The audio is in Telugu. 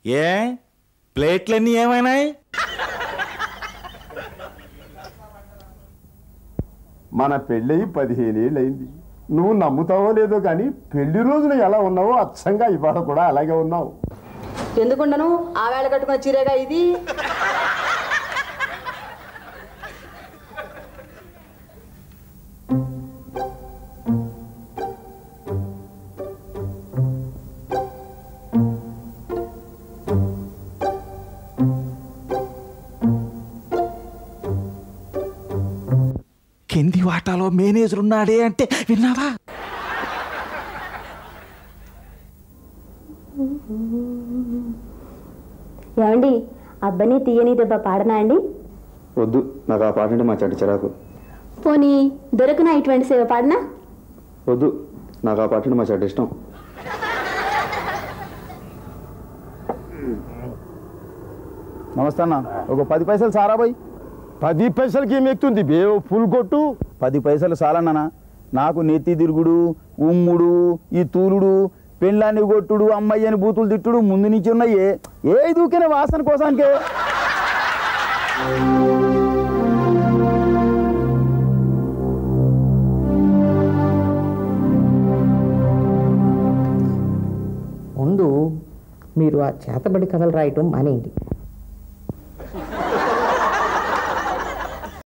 ఏ ప్లేట్లన్నీ ఏమైనాయి మన పెళ్ళయి పదిహేనేళ్ళు అయింది నువ్వు నమ్ముతావో లేదో కానీ పెళ్లి రోజున ఎలా ఉన్నావో అచ్చంగా ఇవాళ కూడా అలాగే ఉన్నావు ఎందుకుండను ఆ వేళ కట్టుకున్న చీరేగా ఇది కింది వాటాలో మేనేజర్ ఉన్నాడే అంటే విన్నావా ఏమండి అబ్బని తీయని దెబ్బ పాడనా అండి వద్దు నాకు ఆ పాట అంటే మా చెడ్డ చిరాకు పోనీ దొరకనా ఇటువంటి సేవ పాడనా వద్దు నాకు ఆ పాట అంటే మా చెడ్డ ఇష్టం నమస్తే అన్న ఒక పది పైసలు సారా బాయ్ పది పైసలకి ఏం ఎక్కుతుంది బే ఫుల్ కొట్టు పది పైసలు సాలన్నా నాకు నెత్తి తిరుగుడు ఉమ్ముడు ఈ తూలుడు పెళ్ళాన్ని కొట్టుడు అమ్మాయి బూతులు తిట్టుడు ముందు నుంచి ఉన్నాయి ఏ దూకిన వాసన కోసానికే ముందు మీరు ఆ చేతబడి కథలు రాయటం మానేయండి